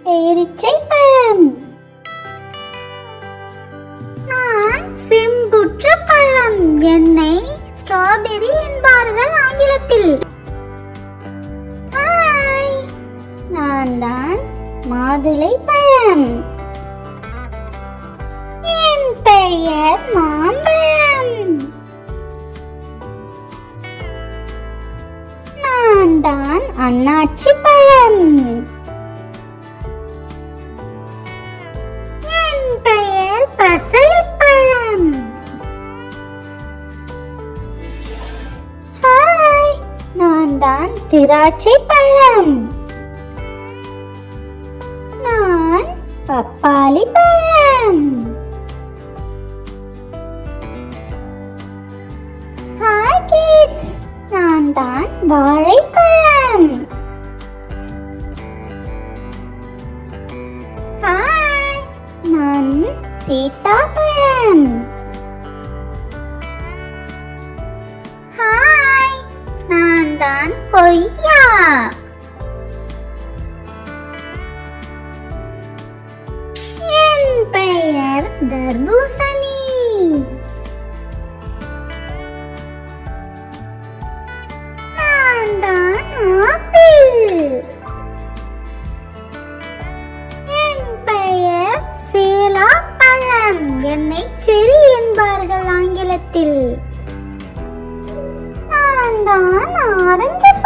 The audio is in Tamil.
பேரிச்சை பழம் நான் செம்புற்ற பழம் என்னை ஸ்ட்ராபெரி என்பார்கள் ஆங்கிலத்தில் ஹாய் நான் தான் மாதுளை பழம் என் பெயர் மாம்பழம் நான் தான் அண்ணாச்சி பழம் என் பெயர் பசலிப்பழம் ஹாய் நான் தான் திராட்சை பழம் நான் பப்பாளி பழம் ஹாய் கிட்ஸ் நான் தான் வாழைப்பழம் ஹாய் நான் சீத்தாப்பழம் ஹாய் நான் தான் கொய்யா என் பெயர் தர்பூசணி நான் தான் ஆப்பிள் என் பெயர் சேலா பழம் என்னை செரி என்பார்கள் ஆங்கிலத்தில் நான் தான் ஆரஞ்சு